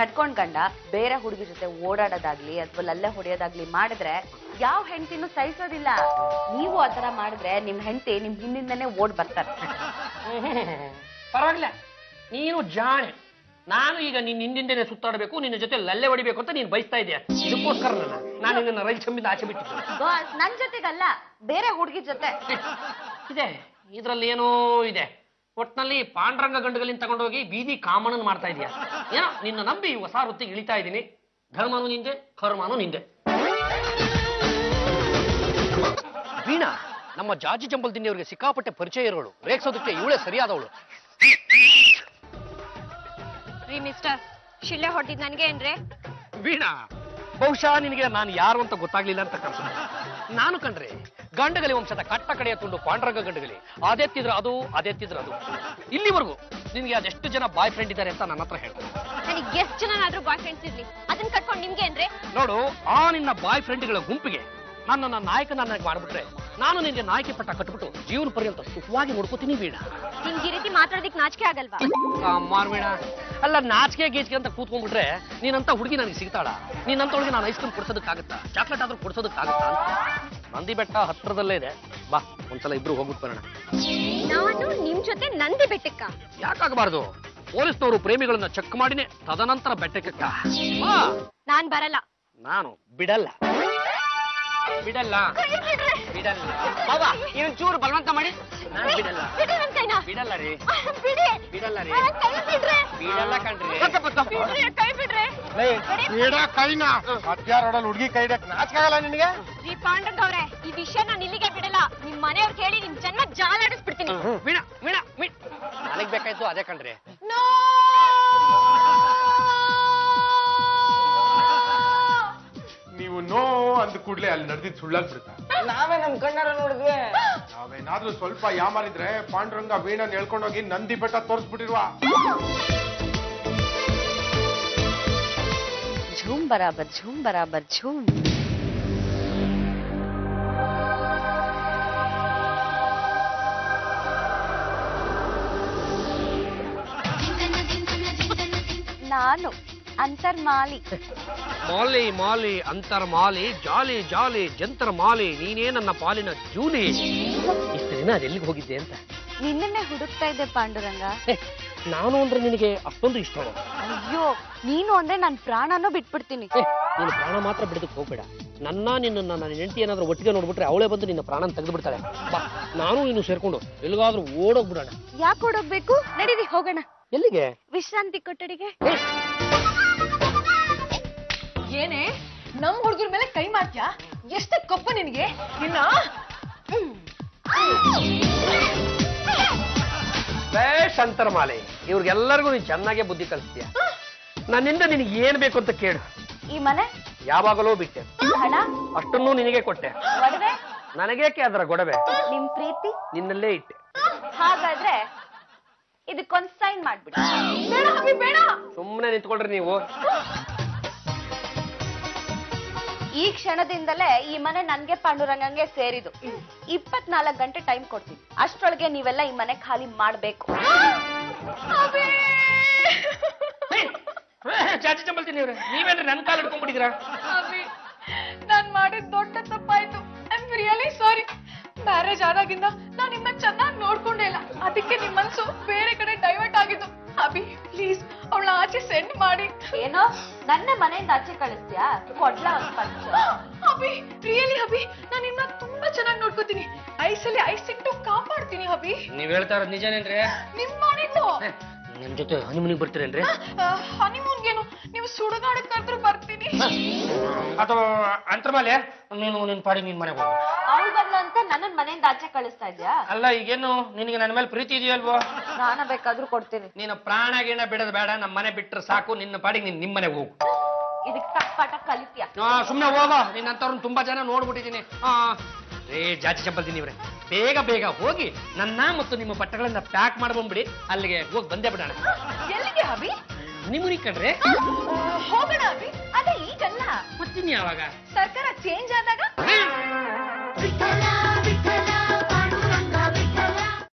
ಕಟ್ಕೊಂಡ್ ಗಂಡ ಬೇರೆ ಹುಡುಗಿ ಜೊತೆ ಓಡಾಡೋದಾಗ್ಲಿ ಅಥವಾ ಲಲ್ಲೆ ಹೊಡೆಯೋದಾಗ್ಲಿ ಮಾಡಿದ್ರೆ ಯಾವ ಹೆಂಡತಿನೂ ಸಹಿಸೋದಿಲ್ಲ ನೀವು ಆತರ ಮಾಡಿದ್ರೆ ನಿಮ್ ಹೆಂಡತಿ ನಿಮ್ ಹಿಂದಿಂದನೇ ಓಡ್ ಬರ್ತಾರೆ ಪರವಾಗಿಲ್ಲ ನೀನು ಜಾಣೆ ನಾನು ಈಗ ನಿನ್ನ ಹಿಂದಿಂದನೇ ಸುತ್ತಾಡಬೇಕು ನಿನ್ನ ಜೊತೆ ಲಲ್ಲೆ ಹೊಡಿಬೇಕು ಅಂತ ನೀನು ಬಯಸ್ತಾ ಇದೆಯಾ ಇದಕ್ಕೋಸ್ಕರ ನಾನು ನಿನ್ನ ರೈಲ್ ಚಂಬಿಂದ ಆಚೆ ಬಿಟ್ಟಿದ್ದೆ ಬಾಸ್ ನನ್ ಜೊತೆಗಲ್ಲ ಬೇರೆ ಹುಡುಗಿ ಜೊತೆ ಇದೆ ಇದ್ರಲ್ಲಿ ಏನೋ ಇದೆ ಒಟ್ನಲ್ಲಿ ಪಾಂಡ್ರಂಗ ಗಂಡುಗಳಿಂದ ತಗೊಂಡೋಗಿ ಬೀದಿ ಕಾಮಣನ್ ಮಾಡ್ತಾ ಇದೀಯ ಏನೋ ನಿನ್ನ ನಂಬಿ ಈ ಹೊಸ ವೃತ್ತಿಗೆ ಇಳಿತಾ ಇದ್ದೀನಿ ಧರ್ಮನು ನಿಂದೆ ಕರ್ಮನು ನಿಂದೆ ವೀಣಾ ನಮ್ಮ ಜಾಜಿ ಜಂಬಲ್ ದಿನ್ನಿಯವರಿಗೆ ಸಿಕ್ಕಾಪಟ್ಟೆ ಪರಿಚಯ ಇರೋಳು ರೇಗ್ಸೋದಕ್ಕೆ ಇವಳೇ ಸರಿಯಾದವಳು ರೀ ಮಿಸ್ಟರ್ ಶಿಳ್ಳೆ ಹೊಟ್ಟಿದ್ ನನ್ಗೆ ಏನ್ರಿ ವೀಣಾ ಬಹುಶಃ ನಿನಗೆ ನಾನು ಯಾರು ಅಂತ ಗೊತ್ತಾಗ್ಲಿಲ್ಲ ಅಂತ ಕಾಣಿಸುತ್ತೆ ನಾನು ಕಂಡ್ರೆ ಗಂಡಗಲಿ ವಂಶದ ಕಟ್ಟ ಕಡೆಯ ತುಂಡು ಪಾಂಡ್ರಂಗ ಗಂಡಗಲಿ ಅದೆತ್ತಿದ್ರೆ ಅದು ಅದೆತ್ತಿದ್ರೆ ಅದು ಇಲ್ಲಿವರೆಗೂ ನಿನ್ಗೆ ಅದೆಷ್ಟು ಜನ ಬಾಯ್ ಫ್ರೆಂಡ್ ಇದ್ದಾರೆ ಅಂತ ನನ್ನ ಹತ್ರ ಹೇಳ್ತಾರೆ ನನಗೆ ಎಷ್ಟು ಜನನಾದ್ರೂ ಬಾಯ್ ಫ್ರೆಂಡ್ಸ್ ಇರ್ಲಿ ಅದನ್ನ ಕಟ್ಕೊಂಡು ನಿಮ್ಗೆ ಏನ್ರಿ ನೋಡು ಆ ನಿನ್ನ ಬಾಯ್ ಫ್ರೆಂಡ್ಗಳ ಗುಂಪಿಗೆ ನನ್ನನ್ನ ನಾಯಕನನ್ನಾಗಿ ಮಾಡ್ಬಿಟ್ರೆ ನಾನು ನಿನ್ಗೆ ನಾಯಕಿ ಪಟ್ಟ ಕಟ್ಬಿಟ್ಟು ಜೀವನ ಪರ್ಯಂತ ಸುಖವಾಗಿ ನೋಡ್ಕೋತೀನಿ ವೀಣಾ ನಿಮ್ಗೆ ಈ ರೀತಿ ಮಾತಾಡೋದಿಕ್ ನಾಚಿಕೆ ಆಗಲ್ವಾ ಅಮ್ಮಾರ್ ವೀಣಾ ಅಲ್ಲ ನಾಚಿಕೆ ಗೀಚಿಕೆ ಅಂತ ಕೂತ್ಕೊಂಡ್ಬಿಟ್ರೆ ನೀನಂತ ಹುಡುಗಿ ನನಗೆ ಸಿಗ್ತಾಳ ನೀನಂತವಳಿಗೆ ನಾನು ಐಸ್ ಕ್ರೀಮ್ ಕೊಡ್ಸೋದಕ್ಕಾಗತ್ತಾ ಚಾಕ್ಲೇಟ್ ಆದ್ರೂ ಕೊಡ್ಸೋದಕ್ಕಾಗತ್ತಾ ಅಂತ ನಂದಿ ಬೆಟ್ಟ ಹತ್ರದಲ್ಲೇ ಇದೆ ಬಾ ಒಂದ್ಸಲ ಇಬ್ರು ಹೋಗ್ಬಿಟ್ಟು ಬರೋಣ ನಾನು ನಿಮ್ ಜೊತೆ ನಂದಿ ಬೆಟ್ಟಕ್ಕ ಯಾಕಾಗಬಾರ್ದು ಪೊಲೀಸ್ನವರು ಪ್ರೇಮಿಗಳನ್ನ ಚೆಕ್ ಮಾಡಿನೇ ತದನಂತರ ಬೆಟ್ಟಕ್ಕೆ ಕಾ- ಬಾ. ನಾನ್ ಬರಲ್ಲ ನಾನು ಬಿಡಲ್ಲ ಬಿಡಲ್ಲ ಬಿಡಲ್ಲ ಬಾಬಾ ಇನ್ನೊಂದ್ ಚೂರು ಬಲವಂತ ಮಾಡಿ ನಾನು ಬಿಡಲ್ಲ ಬಿಡಿ ನನ್ ಕೈನ ಬಿಡಲ್ಲ ರೀ ಬಿಡಿ ಬಿಡಲ್ಲ ರೀ ನನ್ ಕೈ ಬಿಡ್ರಿ ಬಿಡಲ್ಲ ಕಣ್ರಿ ಬಿಡ್ರಿ ಕೈ ಬಿಡ್ರಿ ಬೇಡ ಕೈನ ಹತ್ಯಾರ ರೋಡಲ್ಲಿ ಹುಡುಗಿ ಕೈ ಹಿಡಿಯಕ್ ನಾಚಿಕಾಗಲ್ಲ ನಿನಗೆ ರೀ ಪಾಂಡ್ರಂಗ್ ಅವ್ರೆ ಈ ವಿಷಯ ನಾನು ಇಲ್ಲಿಗೆ ಬಿಡಲ್ಲ ನಿಮ್ ಮನೆಯವ್ರ್ ಕೇಳಿ ನಿಮ್ ಜನ್ಮ ಜಾಲಾಡಿಸ್ಬಿಡ್ತೀನಿ ವೀಣ ವೀಣ ವೀಣ ನನಗ್ ಬೇಕಾಯ್ತು ಅದೇ ಕಣ್ರಿ ನೀವು ನೋ ಅಂದ ಕೂಡ್ಲೆ ಅಲ್ಲಿ ನಡೆದಿದ್ ಸುಳ್ಳಾಗ್ ಬಿಡುತ್ತಾ ನಾವೇ ನಮ್ ಕಣ್ಣಾರ ನೋಡಿದ್ವಿ ನಾವೇನಾದ್ರೂ ಸ್ವಲ್ಪ ಯಾಮಾರಿದ್ರೆ ಪಾಂಡುರಂಗ ವೀಣನ್ ಹೇಳ್ಕೊಂಡೋಗಿ ನಂದಿ ಬೆಟ್ಟ ತೋರಿಸ್ಬಿಟ್ಟಿರುವ ಝೂಮ್ ಬರಾಬರ್ ಝೂಮ್ ಬರಾಬರ್ ಝೂಮ್ ನಾನು ಅಂತರ್ಮಾಲಿ ಮಾಲಿ ಮಾಲಿ ಅಂತರ್ ಮಾಲಿ ಜಾಲಿ ಜಾಲಿ ಜಂತರ ಮಾಲಿ ನೀನೇ ನನ್ನ ಪಾಲಿನ ಜೂಲಿ ಇಷ್ಟು ದಿನ ಅದೆಲ್ಲಿಗೆ ಹೋಗಿದ್ದೆ ಅಂತ ನಿನ್ನನ್ನೇ ಹುಡುಕ್ತಾ ಇದ್ದೆ ಪಾಂಡುರಂಗ ಹೇ, ನಾನು ಅಂದ್ರೆ ನಿನಗೆ ಅಷ್ಟೊಂದು ಇಷ್ಟ ಅಯ್ಯೋ ನೀನು ಅಂದ್ರೆ ನನ್ ಪ್ರಾಣನೂ ಬಿಟ್ಬಿಡ್ತೀನಿ ನೀನು ಪ್ರಾಣ ಮಾತ್ರ ಬಿಡದಕ್ಕೆ ಹೋಗ್ಬೇಡ ನನ್ನ ನಿನ್ನ ನನ್ನ ಹೆಂಡತಿ ಏನಾದ್ರೂ ಒಟ್ಟಿಗೆ ನೋಡ್ಬಿಟ್ರೆ ಅವಳೇ ಬಂದು ನಿನ್ನ ಪ್ರಾಣ ತೆಗೆದು ಬಿಡ್ತಾಳೆ ಬಾ ನಾನು ನೀನು ಸೇರ್ಕೊಂಡು ಎಲ್ಲಿಗಾದ್ರೂ ಓಡೋಗ್ಬಿಡೋಣ ಯಾಕೆ ಹೊಡೋಗ್ಬೇಕು ನಡೀರಿ ಹೋಗೋಣ ಎಲ್ಲಿಗೆ ವಿಶ್ರಾಂತಿ ಕೊಠಡಿಗೆ ಏನೇ ನಮ್ ಹುಡುಗರ ಮೇಲೆ ಕೈ ಮಾಡ್ತ್ಯಾ ಎಷ್ಟೇ ಕಪ್ಪ ನಿನಗೆ ನಿನ್ನ ಬೇಷ್ ಅಂತರ್ಮಾಲೆ ಇವ್ರಿಗೆಲ್ಲರಿಗೂ ನೀನು ಚೆನ್ನಾಗೇ ಬುದ್ಧಿ ಕಲಿಸ್ತೀಯ ನನ್ನಿಂದ ನಿನಗೆ ಏನ್ ಬೇಕು ಅಂತ ಕೇಳು ಈ ಮನೆ ಯಾವಾಗಲೂ ಬಿಟ್ಟೆ ಹಣ ಅಷ್ಟನ್ನೂ ನಿನಗೆ ಕೊಟ್ಟೆ ಒಡವೆ ನನಗೇಕೆ ಅದರ ಗೊಡವೆ ನಿಮ್ ಪ್ರೀತಿ ನಿನ್ನಲ್ಲೇ ಇಟ್ಟೆ ಹಾಗಾದ್ರೆ ಇದಕ್ಕೊಂದ್ ಸೈನ್ ಮಾಡ್ಬಿಡಿ ಬೇಡ ಅಭಿ ಬೇಡ ಸುಮ್ಮನೆ ನಿಂತ್ಕೊಳ್ರಿ ನೀವು ಈ ಕ್ಷಣದಿಂದಲೇ ಈ ಮನೆ ನನ್ಗೆ ಪಾಂಡುರಂಗಂಗೆ ಸೇರಿದು ಇಪ್ಪತ್ನಾಲ್ಕು ಗಂಟೆ ಟೈಮ್ ಕೊಡ್ತೀನಿ ಅಷ್ಟ್ರೊಳಗೆ ನೀವೆಲ್ಲ ಈ ಮನೆ ಖಾಲಿ ಮಾಡ್ಬೇಕು ಚಾಚಿ ಚಂಬಲ್ತೀನಿ ಇವ್ರೆ ನೀವೇನ್ರಿ ನನ್ನ ಕಾಲ್ ಹಿಡ್ಕೊಂಡ್ಬಿಟ್ಟಿದ್ದೀರಾ ಅಭಿ ನಾನ್ ಮಾಡಿದ ದೊಡ್ಡ ತಪ್ಪಾಯ್ತು I am really sorry marriage ಆದಾಗಿಂದ ನಾನ್ ನಿಮ್ಮನ್ನ ಚೆನ್ನಾಗಿ ನೋಡ್ಕೊಂಡೇ ಇಲ್ಲ ಅದಕ್ಕೆ ನಿಮ್ ಮನ್ಸು ಬೇರೆ ಕಡೆ ಡೈವರ್ಟ್ ಆಗಿದ್ದು ಅಭಿ ಪ್ಲೀಸ್ ಅವಳ ಆಚೆ ಸೆಂಡ್ ಮಾಡಿ ಏನೋ ನನ್ನ ಮನೆಯಿಂದ ಆಚೆ ಕಳಿಸ್ತೀಯಾ ಕೊಡ್ಲ ಒಂದ್ ಪಂಚ ಅಭಿ ರಿಯಲಿ ಅಭಿ ನಾನ್ ನಿನ್ನ ತುಂಬಾ ಚೆನ್ನಾಗಿ ನೋಡ್ಕೋತೀನಿ ಐಸಲ್ಲಿ ಐಸ್ ಇಟ್ಟು ಕಾಪಾಡ್ತೀನಿ ಅಭಿ ನೀವ್ ಹೇಳ್ತಾ ಇರೋದು ನಿಜನೇನ್ರಿ ನಿಮ್ ಮಾಡಿದ್ದು ನಿಮ್ ಜೊತೆ ಹನಿಮನಿಗೆ ಬರ್ತೀರೇನ್ರಿ ಹನಿಮೂನ್ಗೇನು ನೀವು ಸುಡುಗಾಡಕ್ ಕರೆದ್ರು ಬರ್ತೀನಿ ಅಥವಾ ಅಂತರ್ಮಾಲೆ ನೀನು ನಿನ್ ಪಾಡಿ ನಿನ್ ಮನೆಗೆ ಹೋಗು ಅವಳು ಬರ್ಲ ಅಂತ ನನ್ನನ್ ಮನೆಯಿಂದ ಆಚೆ ಕಳಿಸ್ತಾ ಇದ್ಯಾ ಅಲ್ಲ ಈಗೇನು ನಿನಗೆ ನನ್ನ ಮೇಲೆ ಪ್ರೀತಿ ಇದೆಯಲ್ವೋ ಪ್ರಾಣ ಬೇಕಾದ್ರೂ ಕೊಡ್ತೀನಿ ನೀನು ಪ್ರಾಣ ಗೀಣ ಬಿಡೋದು ಬೇಡ ನಮ್ಮ ಮನೆ ಬಿಟ್ರೆ ಸಾಕು ನಿನ್ನ ಪಾಡಿಗೆ ನೀನ್ ನಿಮ್ಮ ಮನೆಗೆ ಹೋಗು ಇದಕ್ ತಕ್ಕ ಪಾಠ ಕಲಿತೀಯ ಆ, ಸುಮ್ನೆ ಹೋಗೋ ನಿನ್ನಂತವ್ರನ್ನ ತುಂಬಾ ಜನ ನೋಡ್ಬಿಟ್ಟಿದ್ದೀನಿ ಆ ರೇ ಜಾತಿ ಚಪ್ಪಲ್ತೀನಿ ಇವ್ರೆ ಬೇಗ ಬೇಗ ಹೋಗಿ ನನ್ನ ಮತ್ತು ನಿಮ್ಮ ಬಟ್ಟೆಗಳನ್ನ ಪ್ಯಾಕ್ ಮಾಡ್ಬಂದ್ಬಿಡಿ ಅಲ್ಲಿಗೆ ಹೋಗಿ ಬಂದೇ ಬಿಡೋಣ ಎಲ್ಲಿಗೆ ಅಭಿ ಹನಿಮೂನಿ ಕಣ್ರೆ ಆ, ಹೋಗೋಣ ಅಭಿ ಅದೇ ಈಗಲ್ಲ ಮತ್ತಿನ್ ಯಾವಾಗ ಸರ್ಕಾರ ಚೇಂಜ್ ಆದಾಗ ಹ್ಮ್.